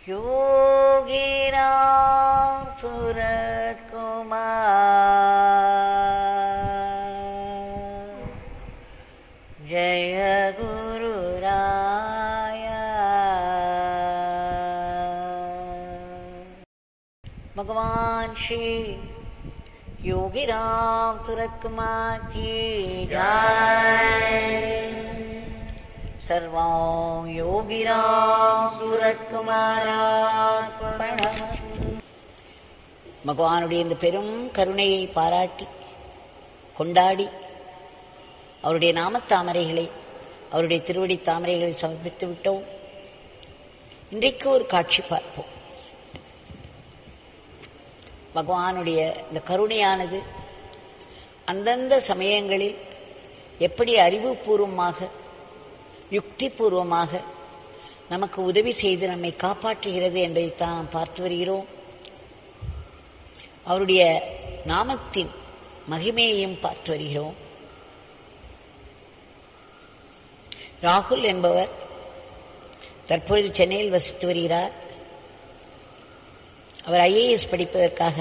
योगिराम सूरत कुमार जय गुरु राया भगवान श्री योगी राम सूरत कुमार की जय सर्वं योगी राम सूरत कुमारार्पणम् பகவானுடைய இந்த பெரும் கருணையை பாராட்டி கொண்டாடி அவருடைய நாமத்தாமரைகளை அவருடைய திருவடி தாமரைகளை சமர்ப்பித்து விட்டோம் இன்றைக்கு ஒரு காட்சி பார்ப்போம் பகவானுடைய இந்த கருணையானது அந்தந்த சமயங்களில் எப்படி அறிவுபூர்வமாக யுக்தி பூர்வமாக நமக்கு உதவி செய்து நம்மை காப்பாற்றுகிறது என்பதைத்தான் நாம் பார்த்து வருகிறோம் அவருடைய நாமத்தின் மகிமையையும் பார்த்து வருகிறோம் ராகுல் என்பவர் தற்பொழுது சென்னையில் வசித்து வருகிறார் அவர் ஐஏஎஸ் படிப்பதற்காக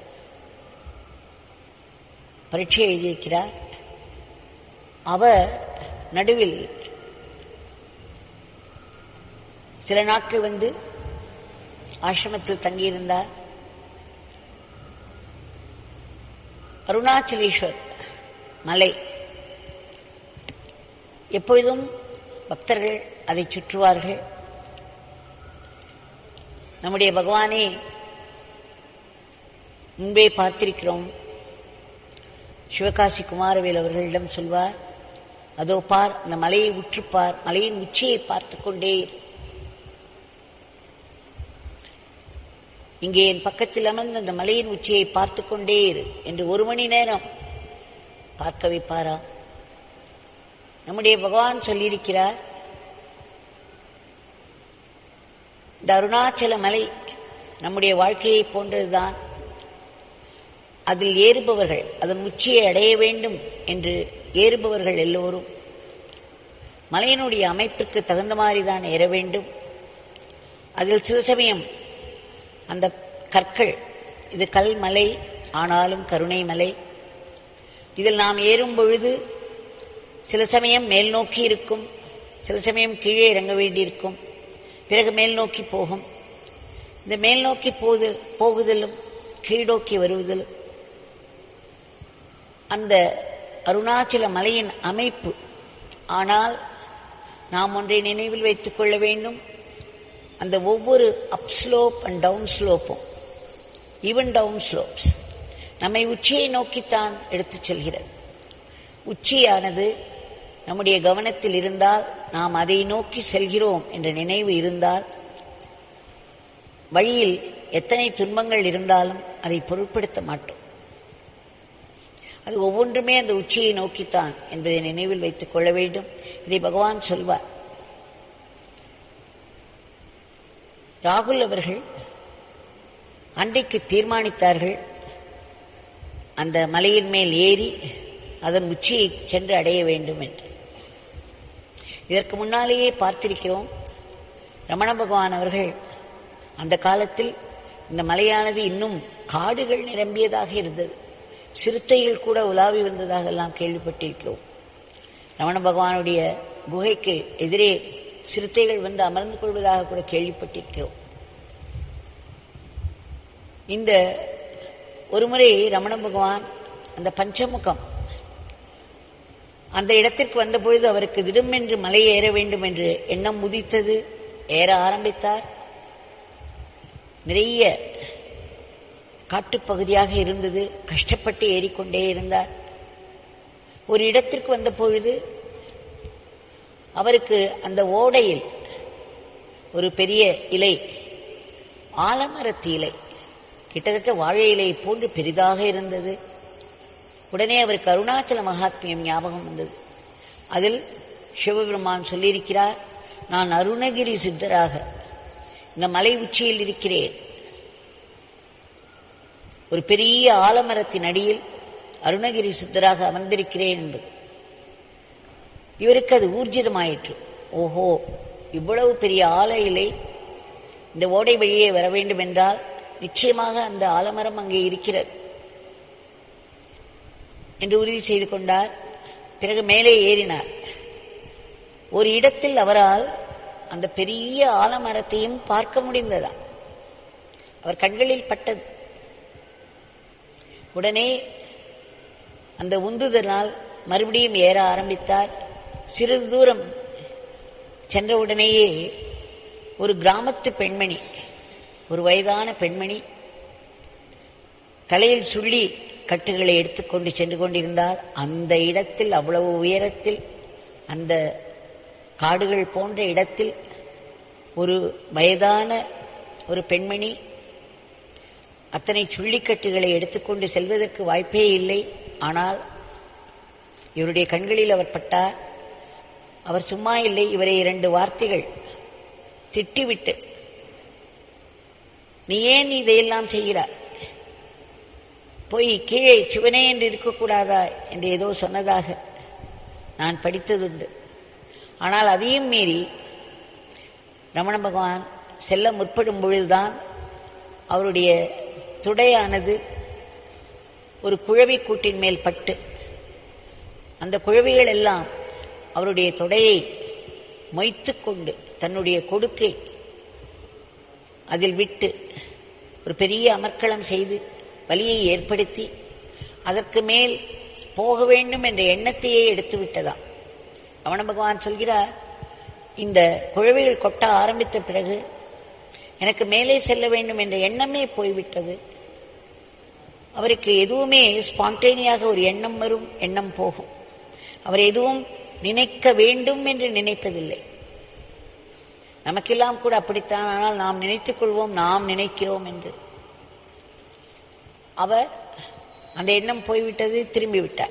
பரீட்சை எழுதியிருக்கிறார் அவர் நடுவில் சில நாட்கள் வந்து ஆசிரமத்தில் தங்கியிருந்தார் அருணாச்சலேஸ்வர் மலை எப்பொழுதும் பக்தர்கள் அதை சுற்றுவார்கள் நம்முடைய பகவானே முன்பே பார்த்திருக்கிறோம் சிவகாசி குமாரவேல் அவர்களிடம் சொல்வார் அதோ பார் அந்த மலையை உற்றுப்பார் மலையின் உச்சியை பார்த்துக் கொண்டே இரு. இங்கே என் பக்கத்தில் அமர்ந்து அந்த மலையின் உச்சியை பார்த்துக் கொண்டே இரு என்று ஒரு மணி நேரம் பார்க்க வைப்பாராம் நம்முடைய பகவான் சொல்லியிருக்கிறார் இந்த அருணாச்சல மலை நம்முடைய வாழ்க்கையை போன்றதுதான் அதில் ஏறுபவர்கள் அதன் உச்சியை அடைய வேண்டும் என்று ஏறுபவர்கள் எல்லோரும் மலையினுடைய அமைப்பிற்கு தகுந்த மாதிரி தான் ஏற வேண்டும் அதில் சில சமயம் அந்த கற்கள் இது கல் மலை ஆனாலும் கருணை மலை இதில் நாம் ஏறும் பொழுது சில சமயம் மேல் நோக்கி இருக்கும் சில சமயம் கீழே இறங்க வேண்டியிருக்கும் பிறகு மேல் நோக்கி போகும் இந்த மேல் நோக்கி போது போகுதலும் கீழ்நோக்கி வருவதிலும் அந்த அருணாச்சல மலையின் அமைப்பு ஆனால் நாம் ஒன்றை நினைவில் வைத்துக் கொள்ள வேண்டும் அந்த ஒவ்வொரு அப் ஸ்லோப் அண்ட் டவுன் ஸ்லோப்பும் ஈவன் டவுன் ஸ்லோப்ஸ் நம்மை உச்சியை நோக்கித்தான் எடுத்துச் செல்கிறது உச்சியானது நம்முடைய கவனத்தில் இருந்தால் நாம் அதை நோக்கி செல்கிறோம் என்ற நினைவு இருந்தால் வழியில் எத்தனை துன்பங்கள் இருந்தாலும் அதை பொருட்படுத்த மாட்டோம் அது ஒவ்வொன்றுமே அந்த உச்சியை நோக்கித்தான் என்பதை நினைவில் வைத்துக் கொள்ள வேண்டும் இதை பகவான் சொல்வார் ராகுல் அவர்கள் அன்றைக்கு தீர்மானித்தார்கள் அந்த மலையின் மேல் ஏறி அதன் உச்சியை சென்று அடைய வேண்டும் என்று இதற்கு முன்னாலேயே பார்த்திருக்கிறோம் ரமண பகவான் அவர்கள் அந்த காலத்தில் இந்த மலையானது இன்னும் காடுகள் நிரம்பியதாக இருந்தது சிறுத்தைகள் கூட உலாவி வந்ததாக எல்லாம் கேள்விப்பட்டிருக்கிறோம் ரமண பகவானுடைய குகைக்கு எதிரே சிறுத்தைகள் வந்து அமர்ந்து கொள்வதாக கூட கேள்விப்பட்டிருக்கிறோம் இந்த ஒருமுறை ரமண பகவான் அந்த பஞ்சமுகம் அந்த இடத்திற்கு வந்த பொழுது அவருக்கு திடுமென்று மலை ஏற வேண்டும் என்று எண்ணம் உதித்தது ஏற ஆரம்பித்தார் நிறைய காட்டுப்பகுதியாக இருந்தது கஷ்டப்பட்டு ஏறிக்கொண்டே இருந்தார் ஒரு இடத்திற்கு வந்த பொழுது அவருக்கு அந்த ஓடையில் ஒரு பெரிய இலை ஆலமரத்து இலை கிட்டத்தட்ட வாழை இலை போன்று பெரிதாக இருந்தது உடனே அவருக்கு அருணாச்சல மகாத்மியம் ஞாபகம் வந்தது அதில் சிவபெருமான் சொல்லியிருக்கிறார் நான் அருணகிரி சித்தராக இந்த மலை உச்சியில் இருக்கிறேன் ஒரு பெரிய ஆலமரத்தின் அடியில் அருணகிரி சித்தராக அமர்ந்திருக்கிறேன் என்பது இவருக்கு அது ஊர்ஜிதமாயிற்று ஓஹோ இவ்வளவு பெரிய ஆல இலை இந்த ஓடை வழியே வர வேண்டும் என்றால் நிச்சயமாக அந்த ஆலமரம் அங்கே இருக்கிறது என்று உறுதி செய்து கொண்டார் பிறகு மேலே ஏறினார் ஒரு இடத்தில் அவரால் அந்த பெரிய ஆலமரத்தையும் பார்க்க முடிந்ததா அவர் கண்களில் பட்டது உடனே அந்த உந்துதனால் மறுபடியும் ஏற ஆரம்பித்தார் சிறிது தூரம் சென்றவுடனேயே ஒரு கிராமத்து பெண்மணி ஒரு வயதான பெண்மணி தலையில் சுள்ளி கட்டுகளை எடுத்துக்கொண்டு சென்று கொண்டிருந்தார் அந்த இடத்தில் அவ்வளவு உயரத்தில் அந்த காடுகள் போன்ற இடத்தில் ஒரு வயதான ஒரு பெண்மணி அத்தனை சுள்ளிக்கட்டுகளை எடுத்துக்கொண்டு செல்வதற்கு வாய்ப்பே இல்லை ஆனால் இவருடைய கண்களில் அவர் பட்டார் அவர் சும்மா இல்லை இவரை இரண்டு வார்த்தைகள் திட்டிவிட்டு நீ ஏன் இதையெல்லாம் செய்கிறாய் போய் கீழே சிவனே என்று இருக்கக்கூடாதா என்று ஏதோ சொன்னதாக நான் படித்ததுண்டு ஆனால் அதையும் மீறி ரமண பகவான் செல்ல முற்படும் பொழுதுதான் அவருடைய துடையானது ஒரு குழவி கூட்டின் மேல் பட்டு அந்த குழவிகள் எல்லாம் அவருடைய தொடையை மொய்த்துக் கொண்டு தன்னுடைய கொடுக்கை அதில் விட்டு ஒரு பெரிய அமர்க்களம் செய்து வலியை ஏற்படுத்தி அதற்கு மேல் போக வேண்டும் என்ற எண்ணத்தையே எடுத்து விட்டதாம் ரமண பகவான் சொல்கிறார் இந்த குழவிகள் கொட்ட ஆரம்பித்த பிறகு எனக்கு மேலே செல்ல வேண்டும் என்ற எண்ணமே போய்விட்டது அவருக்கு எதுவுமே ஸ்பான்டேனியாக ஒரு எண்ணம் வரும் எண்ணம் போகும் அவர் எதுவும் நினைக்க வேண்டும் என்று நினைப்பதில்லை நமக்கெல்லாம் கூட அப்படித்தான் ஆனால் நாம் நினைத்துக் கொள்வோம் நாம் நினைக்கிறோம் என்று அவர் அந்த எண்ணம் போய்விட்டது திரும்பி விட்டார்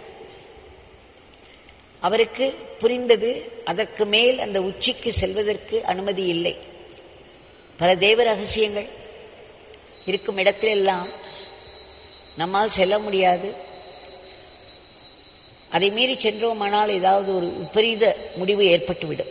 அவருக்கு புரிந்தது அதற்கு மேல் அந்த உச்சிக்கு செல்வதற்கு அனுமதி இல்லை பல தேவ ரகசியங்கள் இருக்கும் இடத்திலெல்லாம் நம்மால் செல்ல முடியாது அதை மீறி சென்றோமானால் ஏதாவது ஒரு விபரீத முடிவு ஏற்பட்டுவிடும்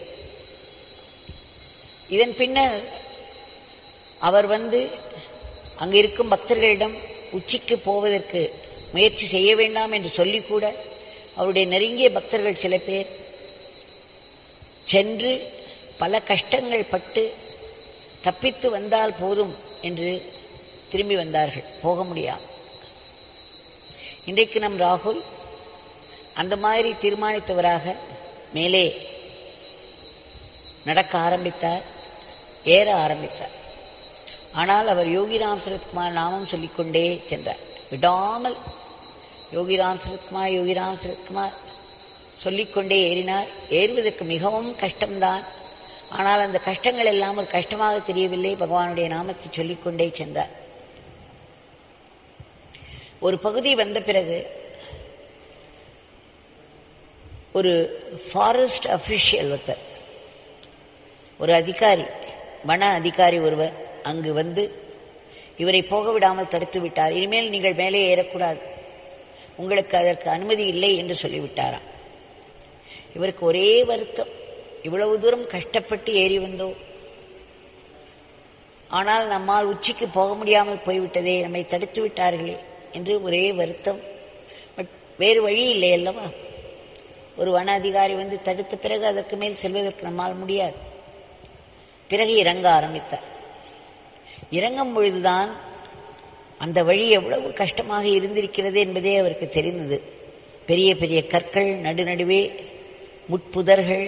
இதன் பின்னர் அவர் வந்து அங்கு இருக்கும் பக்தர்களிடம் உச்சிக்கு போவதற்கு முயற்சி செய்ய வேண்டாம் என்று சொல்லிக் கூட அவருடைய நெருங்கிய பக்தர்கள் சில பேர் சென்று பல கஷ்டங்கள் பட்டு தப்பித்து வந்தால் போதும் என்று திரும்பி வந்தார்கள் போக முடியாது இன்றைக்கு நம் ராகுல் அந்த மாதிரி தீர்மானித்தவராக மேலே நடக்க ஆரம்பித்தார் ஏற ஆரம்பித்தார் ஆனால் அவர் யோகிராம் சரத்குமார் நாமம் சொல்லிக்கொண்டே சென்றார் விடாமல் யோகிராம் சரத்குமார் யோகிராம் சரத்குமார் சொல்லிக்கொண்டே ஏறினார் ஏறுவதற்கு மிகவும் கஷ்டம்தான் ஆனால் அந்த கஷ்டங்கள் எல்லாம் ஒரு கஷ்டமாக தெரியவில்லை பகவானுடைய நாமத்தை சொல்லிக்கொண்டே சென்றார் ஒரு பகுதி வந்த பிறகு ஒரு ஃபாரஸ்ட் அபிஷியல் ஒருத்தர் ஒரு அதிகாரி வன அதிகாரி ஒருவர் அங்கு வந்து இவரை போக விடாமல் தடுத்து விட்டார் இனிமேல் நீங்கள் மேலே ஏறக்கூடாது உங்களுக்கு அதற்கு அனுமதி இல்லை என்று சொல்லிவிட்டாராம் இவருக்கு ஒரே வருத்தம் இவ்வளவு தூரம் கஷ்டப்பட்டு ஏறி வந்தோம் ஆனால் நம்மால் உச்சிக்கு போக முடியாமல் போய்விட்டதே நம்மை தடுத்து விட்டார்களே என்று ஒரே வருத்தம் பட் வேறு வழி இல்லை அல்லவா ஒரு வன அதிகாரி வந்து தடுத்த பிறகு அதற்கு மேல் செல்வதற்கு நம்மால் முடியாது பிறகு இறங்க ஆரம்பித்தார் இறங்கும் பொழுதுதான் அந்த வழி எவ்வளவு கஷ்டமாக இருந்திருக்கிறது என்பதே அவருக்கு தெரிந்தது பெரிய பெரிய கற்கள் நடுநடுவே முட்புதர்கள்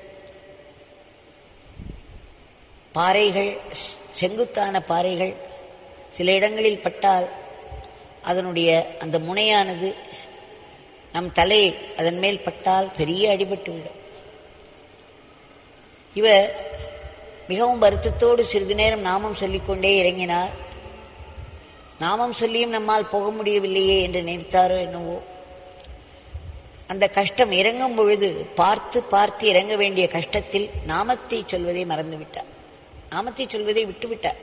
பாறைகள் செங்குத்தான பாறைகள் சில இடங்களில் பட்டால் அதனுடைய அந்த முனையானது நம் தலை அதன் மேல் பட்டால் பெரிய அடிபட்டுவிடும் இவர் மிகவும் வருத்தத்தோடு சிறிது நேரம் நாமம் சொல்லிக்கொண்டே இறங்கினார் நாமம் சொல்லியும் நம்மால் போக முடியவில்லையே என்று நினைத்தாரோ என்னவோ அந்த கஷ்டம் இறங்கும் பொழுது பார்த்து பார்த்து இறங்க வேண்டிய கஷ்டத்தில் நாமத்தை சொல்வதை மறந்துவிட்டார் நாமத்தை சொல்வதை விட்டுவிட்டார்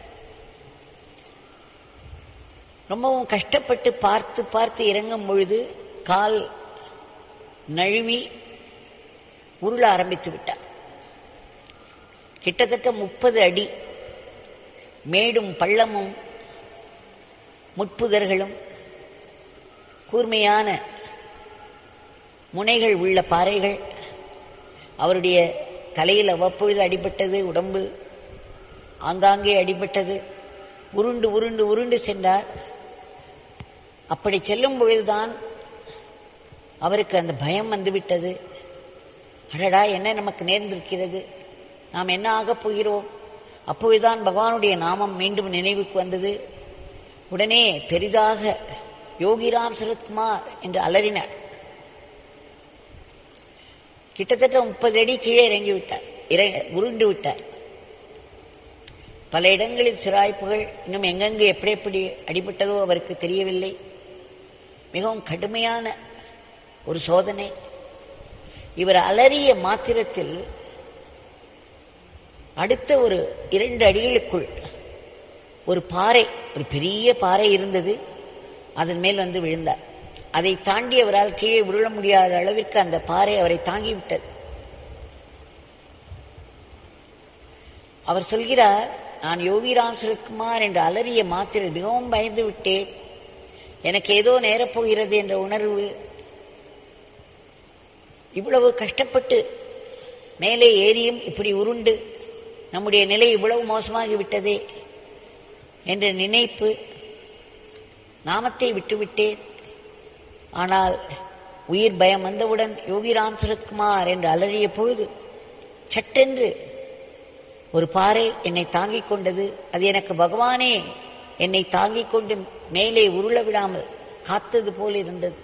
ரொம்பவும் கஷ்டப்பட்டு பார்த்து பார்த்து இறங்கும் பொழுது கால் நழுவி உருள ஆரம்பித்து விட்டார் கிட்டத்தட்ட முப்பது அடி மேடும் பள்ளமும் முட்புதர்களும் கூர்மையான முனைகள் உள்ள பாறைகள் அவருடைய தலையில் அவ்வப்பொழுது அடிபட்டது உடம்பு ஆங்காங்கே அடிபட்டது உருண்டு உருண்டு உருண்டு சென்றார் அப்படி செல்லும் பொழுதுதான் அவருக்கு அந்த பயம் வந்துவிட்டது அடடா என்ன நமக்கு நேர்ந்திருக்கிறது நாம் என்ன ஆகப் போகிறோம் அப்பொழுதுதான் பகவானுடைய நாமம் மீண்டும் நினைவுக்கு வந்தது உடனே பெரிதாக யோகிராம் சரத்குமார் என்று அலறினார் கிட்டத்தட்ட முப்பது அடி கீழே இறங்கி விட்டார் இற- உருண்டு விட்டார் பல இடங்களில் சிராய்ப்புகள் இன்னும் எங்கெங்கு எப்படி எப்படி அடிபட்டதோ அவருக்கு தெரியவில்லை மிகவும் கடுமையான ஒரு சோதனை இவர் அலறிய மாத்திரத்தில் அடுத்த ஒரு இரண்டு அடிகளுக்குள் ஒரு பாறை ஒரு பெரிய பாறை இருந்தது அதன் மேல் வந்து விழுந்தார் அதை தாண்டி அவரால் கீழே உருள முடியாத அளவிற்கு அந்த பாறை அவரை தாங்கிவிட்டது அவர் சொல்கிறார் நான் யோகிராம் சுரத்குமார் என்று அலறிய மாத்திர மிகவும் பயந்து விட்டேன் எனக்கு ஏதோ நேரப்போகிறது என்ற உணர்வு இவ்வளவு கஷ்டப்பட்டு மேலே ஏறியும் இப்படி உருண்டு நம்முடைய நிலை இவ்வளவு மோசமாகி விட்டதே என்ற நினைப்பு நாமத்தை விட்டுவிட்டேன் ஆனால் உயிர் பயம் வந்தவுடன் யோகிராம் சுரத்குமார் என்று அலறிய பொழுது சட்டென்று ஒரு பாறை என்னை தாங்கிக் கொண்டது அது எனக்கு பகவானே என்னை தாங்கிக் கொண்டு மேலே உருள விடாமல் காத்தது போல் இருந்தது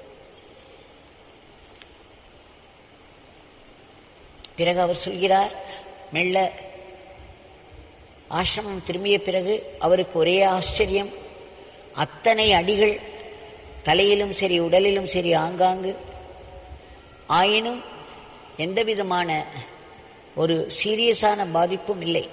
பிறகு அவர் சொல்கிறார் மெல்ல ஆசிரமம் திரும்பிய பிறகு அவருக்கு ஒரே ஆச்சரியம் அத்தனை அடிகள் தலையிலும் சரி உடலிலும் சரி ஆங்காங்கு ஆயினும் எந்த விதமான ஒரு சீரியஸான பாதிப்பும் இல்லை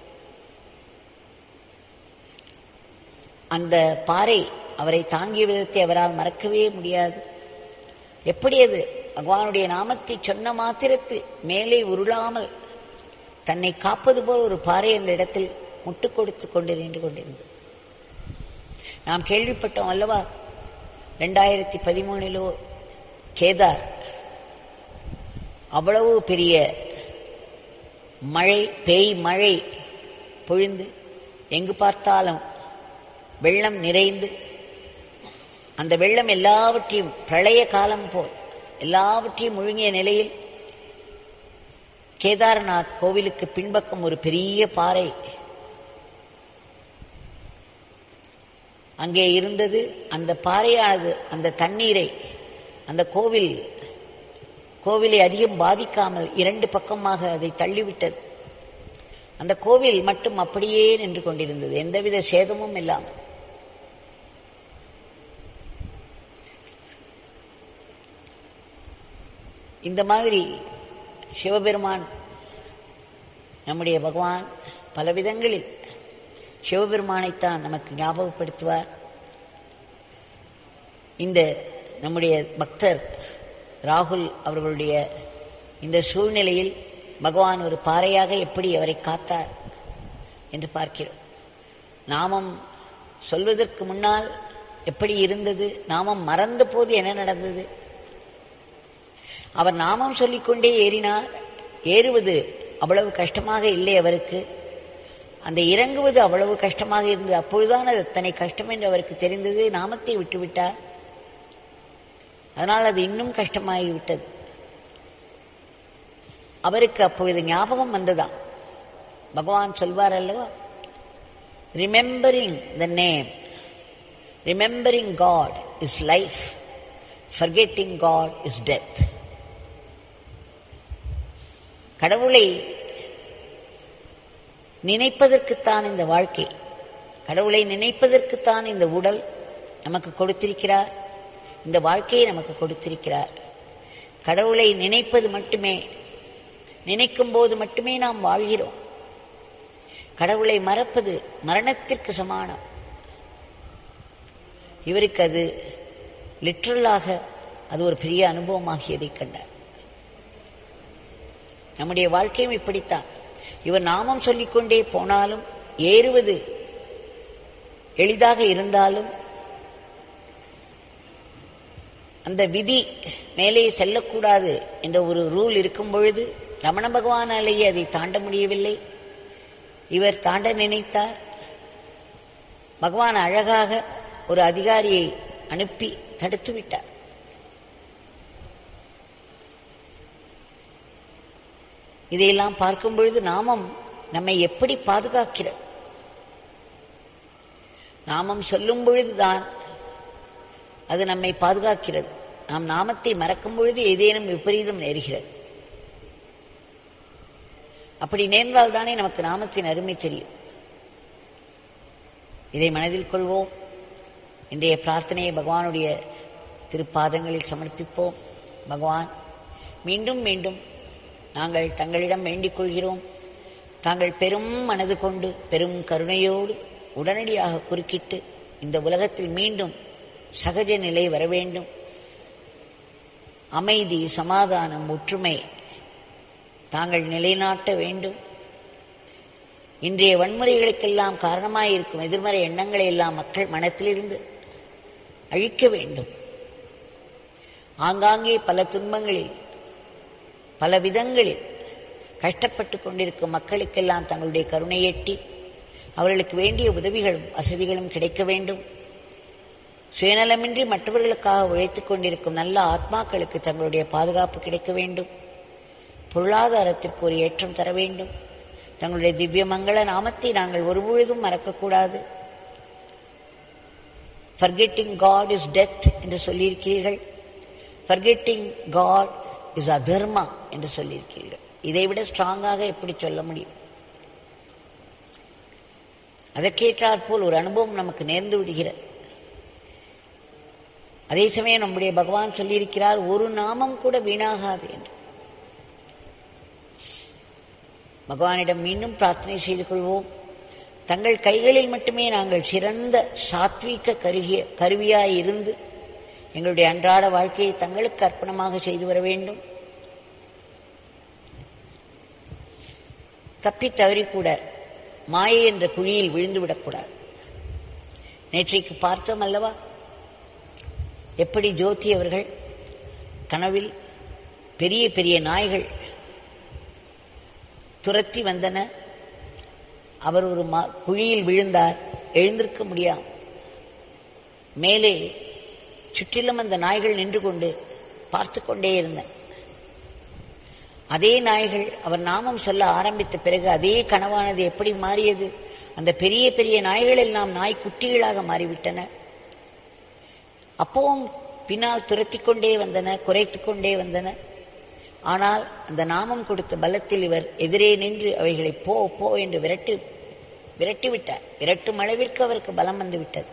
அந்த பாறை அவரை தாங்கிய விதத்தை அவரால் மறக்கவே முடியாது எப்படி அது பகவானுடைய நாமத்தை சொன்ன மாத்திரத்து மேலே உருளாமல் தன்னை காப்பது போல் ஒரு பாறை அந்த இடத்தில் முட்டுக் கொடுத்து கொண்டு நின்று கொண்டிருந்தது நாம் கேள்விப்பட்டோம் அல்லவா ரெண்டாயிரத்தி பதிமூணிலோ கேதார் அவ்வளவு பெரிய மழை பேய் மழை பொழிந்து எங்கு பார்த்தாலும் வெள்ளம் நிறைந்து அந்த வெள்ளம் எல்லாவற்றையும் பிரளய காலம் போல் எல்லாவற்றையும் முழுங்கிய நிலையில் கேதார்நாத் கோவிலுக்கு பின்பக்கம் ஒரு பெரிய பாறை அங்கே இருந்தது அந்த பாறையானது அந்த தண்ணீரை அந்த கோவில் கோவிலை அதிகம் பாதிக்காமல் இரண்டு பக்கமாக அதை தள்ளிவிட்டது அந்த கோவில் மட்டும் அப்படியே நின்று கொண்டிருந்தது எந்தவித சேதமும் இல்லாமல் இந்த மாதிரி சிவபெருமான் நம்முடைய பகவான் பல விதங்களில் சிவபெருமானைத்தான் நமக்கு ஞாபகப்படுத்துவார் இந்த நம்முடைய பக்தர் ராகுல் அவர்களுடைய இந்த சூழ்நிலையில் பகவான் ஒரு பாறையாக எப்படி அவரை காத்தார் என்று பார்க்கிறோம் நாமம் சொல்வதற்கு முன்னால் எப்படி இருந்தது நாமம் மறந்த போது என்ன நடந்தது அவர் நாமம் சொல்லிக்கொண்டே ஏறினார் ஏறுவது அவ்வளவு கஷ்டமாக இல்லை அவருக்கு அந்த இறங்குவது அவ்வளவு கஷ்டமாக இருந்தது அப்பொழுதுதான் அது அத்தனை கஷ்டம் என்று அவருக்கு தெரிந்தது நாமத்தை விட்டுவிட்டார் அதனால் அது இன்னும் கஷ்டமாகிவிட்டது அவருக்கு அப்பொழுது ஞாபகம் வந்ததாம் பகவான் சொல்வார் அல்லவா remembering the name remembering God is life forgetting God is death கடவுளை நினைப்பதற்குத்தான் இந்த வாழ்க்கை கடவுளை நினைப்பதற்குத்தான் இந்த உடல் நமக்கு கொடுத்திருக்கிறார் இந்த வாழ்க்கையை நமக்கு கொடுத்திருக்கிறார் கடவுளை நினைப்பது மட்டுமே நினைக்கும் போது மட்டுமே நாம் வாழ்கிறோம் கடவுளை மறப்பது மரணத்திற்கு சமானம் இவருக்கு அது லிட்ரலாக அது ஒரு பெரிய அனுபவமாகியதை கண்டார் நம்முடைய வாழ்க்கையும் இப்படித்தான் இவர் நாமம் சொல்லிக்கொண்டே போனாலும் ஏறுவது எளிதாக இருந்தாலும் அந்த விதி மேலே செல்லக்கூடாது என்ற ஒரு ரூல் இருக்கும் பொழுது ரமண பகவானாலேயே அதை தாண்ட முடியவில்லை இவர் தாண்ட நினைத்தார் பகவான் அழகாக ஒரு அதிகாரியை அனுப்பி தடுத்து விட்டார் இதையெல்லாம் பார்க்கும் பொழுது நாமம் நம்மை எப்படி பாதுகாக்கிறது நாமம் சொல்லும் பொழுதுதான் அது நம்மை பாதுகாக்கிறது நாம் நாமத்தை மறக்கும் பொழுது ஏதேனும் விபரீதம் நேருகிறது அப்படி நேர்ந்தால் தானே நமக்கு நாமத்தின் அருமை தெரியும் இதை மனதில் கொள்வோம் இன்றைய பிரார்த்தனையை பகவானுடைய திருப்பாதங்களில் சமர்ப்பிப்போம் பகவான் மீண்டும் மீண்டும் நாங்கள் தங்களிடம் வேண்டிக் கொள்கிறோம் தாங்கள் பெரும் மனது கொண்டு பெரும் கருணையோடு உடனடியாக குறுக்கிட்டு இந்த உலகத்தில் மீண்டும் சகஜ நிலை வர வேண்டும் அமைதி சமாதானம் ஒற்றுமை தாங்கள் நிலைநாட்ட வேண்டும் இன்றைய வன்முறைகளுக்கெல்லாம் காரணமாயிருக்கும் எதிர்மறை எண்ணங்களை எல்லாம் மக்கள் மனத்திலிருந்து அழிக்க வேண்டும் ஆங்காங்கே பல துன்பங்களில் பல விதங்களில் கஷ்டப்பட்டு கொண்டிருக்கும் மக்களுக்கெல்லாம் தங்களுடைய கருணை எட்டி அவர்களுக்கு வேண்டிய உதவிகளும் வசதிகளும் கிடைக்க வேண்டும் சுயநலமின்றி மற்றவர்களுக்காக உழைத்துக் கொண்டிருக்கும் நல்ல ஆத்மாக்களுக்கு தங்களுடைய பாதுகாப்பு கிடைக்க வேண்டும் பொருளாதாரத்திற்கு ஒரு ஏற்றம் தர வேண்டும் தங்களுடைய திவ்ய மங்கள நாமத்தை நாங்கள் ஒருபொழுதும் மறக்கக்கூடாது ஃபர்கெட்டிங் காட் இஸ் டெத் என்று சொல்லியிருக்கிறீர்கள் ஃபர்கெட்டிங் காட் இஸ் அதர்மா என்று சொல்லியிருக்கிறீர்கள் இதை விட ஸ்ட்ராங்காக எப்படி சொல்ல முடியும் அதற்கேற்றாற் போல் ஒரு அனுபவம் நமக்கு நேர்ந்து விடுகிறது அதே சமயம் நம்முடைய பகவான் சொல்லியிருக்கிறார் ஒரு நாமம் கூட வீணாகாது என்று பகவானிடம் மீண்டும் பிரார்த்தனை செய்து கொள்வோம் தங்கள் கைகளில் மட்டுமே நாங்கள் சிறந்த சாத்வீக கருகிய கருவியாய் இருந்து எங்களுடைய அன்றாட வாழ்க்கையை தங்களுக்கு அர்ப்பணமாக செய்து வர வேண்டும் தப்பி தவறி கூட மாயை என்ற குழியில் விழுந்து விடக்கூடாது நேற்றைக்கு பார்த்தோம் அல்லவா எப்படி ஜோதி அவர்கள் கனவில் பெரிய பெரிய நாய்கள் துரத்தி வந்தன அவர் ஒரு மா குழியில் விழுந்தார் எழுந்திருக்க முடியாம் மேலே சுற்றிலும் அந்த நாய்கள் நின்று கொண்டு பார்த்து கொண்டே இருந்தன அதே நாய்கள் அவர் நாமம் சொல்ல ஆரம்பித்த பிறகு அதே கனவானது எப்படி மாறியது அந்த பெரிய பெரிய நாய்கள் எல்லாம் நாய் குட்டிகளாக மாறிவிட்டன அப்பவும் பின்னால் துரத்திக் கொண்டே வந்தன குறைத்துக் கொண்டே வந்தன ஆனால் அந்த நாமம் கொடுத்த பலத்தில் இவர் எதிரே நின்று அவைகளை போ போ என்று விரட்டி விரட்டி விட்டார் விரட்டும் அளவிற்கு அவருக்கு பலம் வந்து விட்டது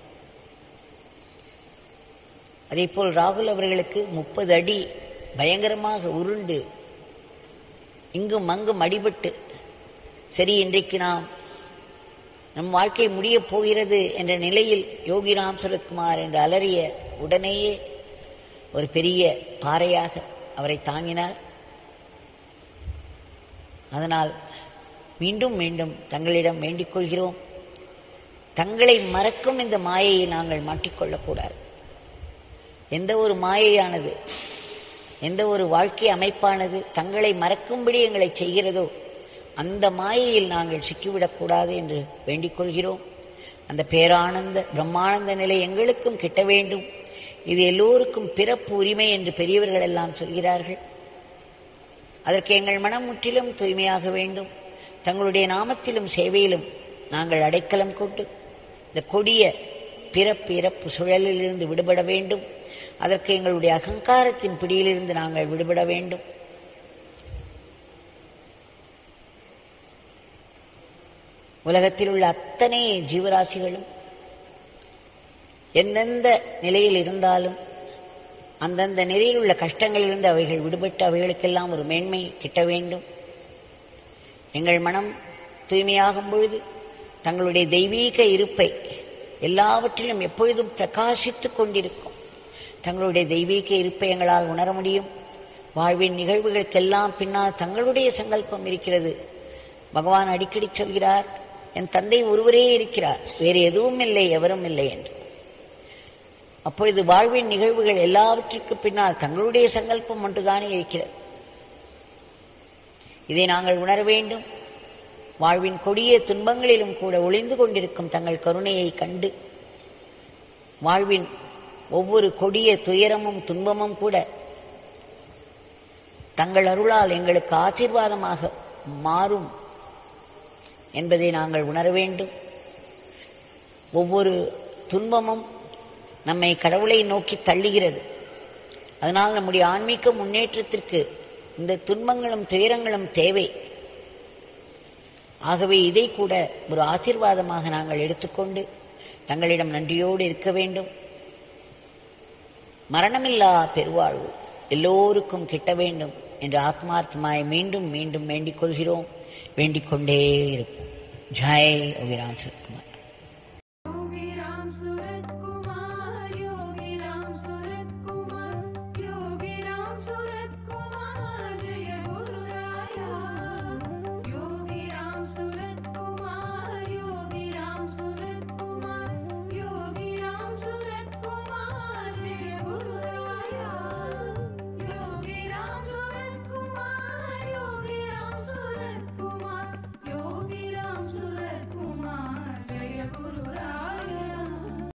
அதே போல் ராகுல் அவர்களுக்கு முப்பது அடி பயங்கரமாக உருண்டு இங்கும் அங்கும் அடிபட்டு சரி இன்றைக்கு நாம் நம் வாழ்க்கை முடியப் போகிறது என்ற நிலையில் யோகிராம் சுரத்குமார் என்று அலறிய உடனேயே ஒரு பெரிய பாறையாக அவரை தாங்கினார் அதனால் மீண்டும் மீண்டும் தங்களிடம் வேண்டிக் கொள்கிறோம் தங்களை மறக்கும் இந்த மாயையை நாங்கள் மாட்டிக்கொள்ளக்கூடாது எந்த ஒரு மாயையானது எந்த ஒரு வாழ்க்கை அமைப்பானது தங்களை மறக்கும்படி எங்களை செய்கிறதோ அந்த மாயையில் நாங்கள் சிக்கிவிடக்கூடாது என்று வேண்டிக் கொள்கிறோம் அந்த பேரானந்த பிரம்மானந்த நிலை எங்களுக்கும் கிட்ட வேண்டும் இது எல்லோருக்கும் பிறப்பு உரிமை என்று பெரியவர்கள் எல்லாம் சொல்கிறார்கள் அதற்கு எங்கள் மனம் முற்றிலும் தூய்மையாக வேண்டும் தங்களுடைய நாமத்திலும் சேவையிலும் நாங்கள் அடைக்கலம் கொண்டு இந்த கொடிய பிறப்பு இறப்பு சுழலிலிருந்து விடுபட வேண்டும் அதற்கு எங்களுடைய அகங்காரத்தின் பிடியிலிருந்து நாங்கள் விடுபட வேண்டும் உலகத்தில் உள்ள அத்தனை ஜீவராசிகளும் எந்தெந்த நிலையில் இருந்தாலும் அந்தந்த நிலையில் உள்ள கஷ்டங்களிலிருந்து அவைகள் விடுபட்டு அவைகளுக்கெல்லாம் ஒரு மேன்மை கிட்ட வேண்டும் எங்கள் மனம் தூய்மையாகும் பொழுது தங்களுடைய தெய்வீக இருப்பை எல்லாவற்றிலும் எப்பொழுதும் பிரகாசித்துக் கொண்டிருக்கும் தங்களுடைய தெய்வீக இருப்பை எங்களால் உணர முடியும் வாழ்வின் நிகழ்வுகளுக்கெல்லாம் பின்னால் தங்களுடைய சங்கல்பம் இருக்கிறது பகவான் அடிக்கடி சொல்கிறார் என் தந்தை ஒருவரே இருக்கிறார் வேறு எதுவும் இல்லை எவரும் இல்லை என்று அப்பொழுது வாழ்வின் நிகழ்வுகள் எல்லாவற்றிற்கு பின்னால் தங்களுடைய சங்கல்பம் ஒன்றுதானே இருக்கிறது இதை நாங்கள் உணர வேண்டும் வாழ்வின் கொடிய துன்பங்களிலும் கூட ஒளிந்து கொண்டிருக்கும் தங்கள் கருணையை கண்டு வாழ்வின் ஒவ்வொரு கொடிய துயரமும் துன்பமும் கூட தங்கள் அருளால் எங்களுக்கு ஆசீர்வாதமாக மாறும் என்பதை நாங்கள் உணர வேண்டும் ஒவ்வொரு துன்பமும் நம்மை கடவுளை நோக்கி தள்ளுகிறது அதனால் நம்முடைய ஆன்மீக முன்னேற்றத்திற்கு இந்த துன்பங்களும் துயரங்களும் தேவை ஆகவே இதை கூட ஒரு ஆசீர்வாதமாக நாங்கள் எடுத்துக்கொண்டு தங்களிடம் நன்றியோடு இருக்க வேண்டும் மரணமில்லா பெருவாழ்வு எல்லோருக்கும் கிட்ட வேண்டும் என்று ஆத்மார்த்தமாய் மீண்டும் மீண்டும் வேண்டிக் கொள்கிறோம் வேண்டிக் கொண்டே இருப்போம் ஜெய் அபிராம் சத்குமார்